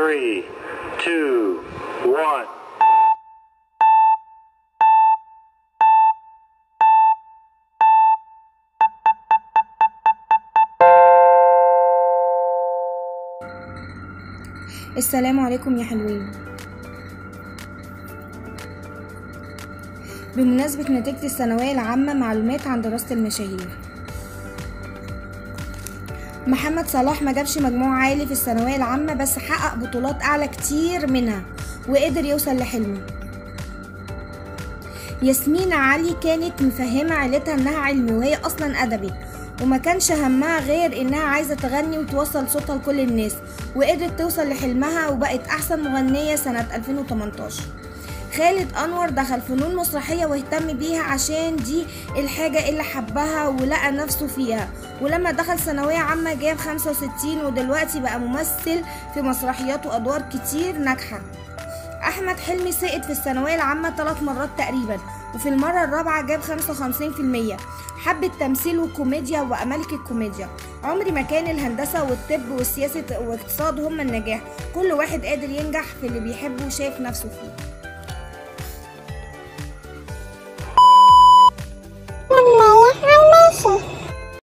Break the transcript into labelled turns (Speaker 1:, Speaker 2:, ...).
Speaker 1: three, two, one.
Speaker 2: السلام عليكم يا حلوين بمناسبة نتيجة الثانوية العامة معلومات عن دراسة المشاهير محمد صلاح ما جابش مجموع عالي في الثانوية العامة بس حقق بطولات أعلى كتير منها وقدر يوصل لحلمه ياسمين علي كانت مفهمة عيلتها انها علمي وهي اصلا ادبي وما كانش همها غير انها عايزة تغني وتوصل صوتها لكل الناس وقدرت توصل لحلمها وبقت احسن مغنية سنة 2018 خالد انور دخل فنون مسرحية واهتم بيها عشان دي الحاجة اللي حبها ولقى نفسه فيها ولما دخل ثانوية عامة جاب 65 ودلوقتي بقى ممثل في مسرحيات وادوار كتير ناجحة احمد حلمي سقط في الثانويه العامه ثلاث مرات تقريبا وفي المره الرابعه جاب 55% حب التمثيل والكوميديا وبقى ملك الكوميديا عمري ما كان الهندسه والطب والسياسه والاقتصاد هما النجاح كل واحد قادر ينجح في اللي بيحبه وشايف نفسه فيه